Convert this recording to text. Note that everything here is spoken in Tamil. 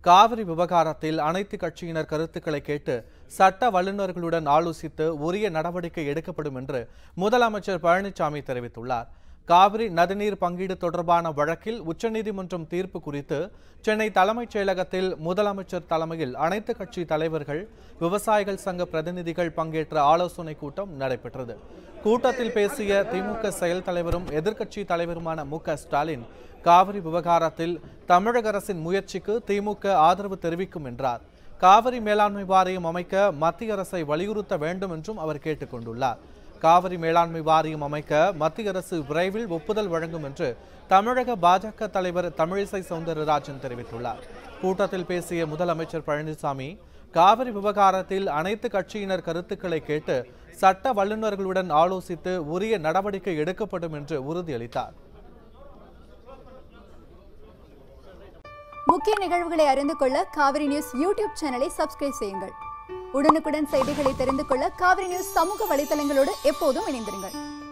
காவிரி விவகாரத்தில் அனைத்து கட்சியினர் கருத்துக்களை கேட்டு சட்ட வல்லுநர்களுடன் ஆலோசித்து உரிய நடவடிக்கை எடுக்கப்படும் என்று முதலமைச்சர் பழனிசாமி தெரிவித்துள்ளார் காவிரி நதிநீர் பங்கீடு தொடர்பான வழக்கில் உச்சநீதிமன்றம் தீர்ப்பு குறித்து சென்னை தலைமைச் செயலகத்தில் முதலமைச்சர் தலைமையில் அனைத்து கட்சி தலைவர்கள் விவசாயிகள் சங்க பிரதிநிதிகள் பங்கேற்ற ஆலோசனை கூட்டம் நடைபெற்றது கூட்டத்தில் பேசிய திமுக செயல் தலைவரும் எதிர்க்கட்சி தலைவருமான மு க ஸ்டாலின் காவிரி விவகாரத்தில் தமிழக அரசின் முயற்சிக்கு திமுக ஆதரவு தெரிவிக்கும் என்றார் காவிரி மேலாண்மை வாரியம் அமைக்க மத்திய அரசை வலியுறுத்த வேண்டும் என்றும் அவர் கேட்டுக்கொண்டுள்ளார் காவிரி மேலாண்மை வாரியம் அமைக்க மத்திய அரசு விரைவில் ஒப்புதல் வழங்கும் என்று தமிழக பாஜக தலைவர் தமிழிசை சவுந்தரராஜன் தெரிவித்துள்ளார் கூட்டத்தில் பேசிய முதலமைச்சர் பழனிசாமி காவிரி விவகாரத்தில் அனைத்து கட்சியினர் கருத்துக்களை கேட்டு சட்ட வல்லுநர்களுடன் ஆலோசித்து உரிய நடவடிக்கை எடுக்கப்படும் என்று உறுதியளித்தார் முக்கிய நிகழ்வுகளை அறிந்து கொள்ள காவிரி நியூஸ் யூடியூப் சேனலை சப்ஸ்கிரைப் செய்யுங்கள் உடனுக்குடன் செய்திகளை தெரிந்து கொள்ள காவிரி நியூஸ் சமூக வலைதளங்களோடு எப்போதும் இணைந்திருங்கள்